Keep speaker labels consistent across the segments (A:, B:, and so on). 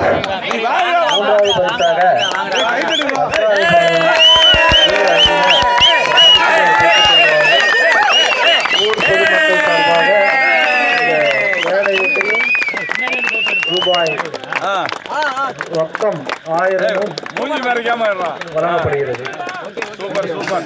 A: மூன்றாவது பரிசாக ஊர் பொதுமக்கள் சார்பாக இந்த வேலையையும் ரூபாய் ரொக்கம் ஆயிரமும்
B: மூஞ்சி மறைக்காம இருடா.
A: வழங்கப்படுகிறது
B: சூப்பர் சூப்பர்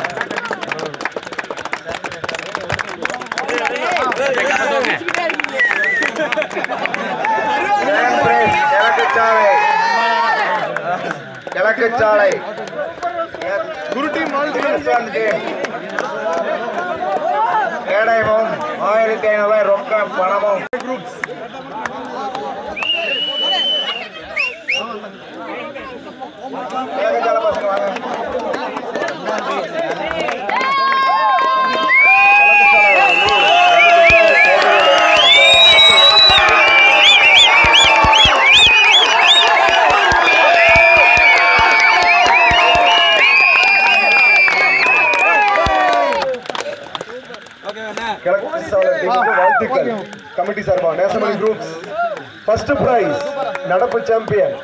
A: கிழக்குச்சாலை கிழக்குச்சாலை
B: குருட்டி மால்
A: கேடயமும் ஆயிரத்தி ஐநூறு ரூபாய் ரொக்கம் பணமும் கிழக்குச்சாலை பசங்க வாங்க கிழக்கு சாலை டீமுக்கு வாழ்த்துக்கள் கமிட்டி சார்பா நேசமணி குரூப்ஸ் ஃபர்ஸ்ட் பிரைஸ் நடப்பு சாம்பியன்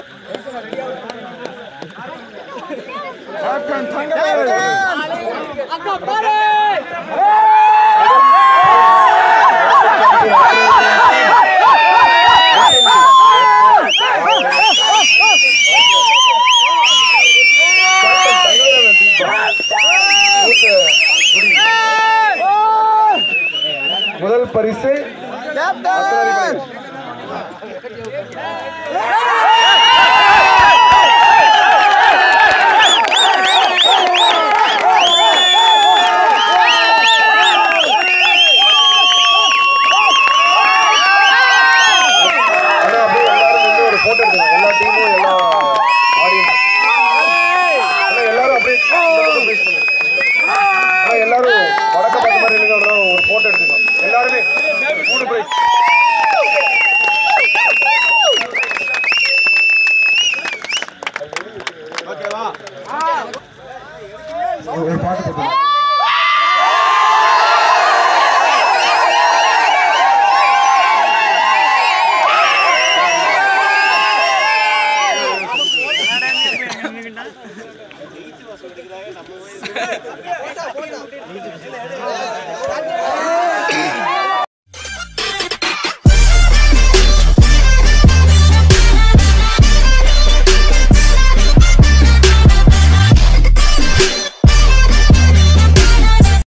A: முதல் பரிசு அத்தனை பரிசு.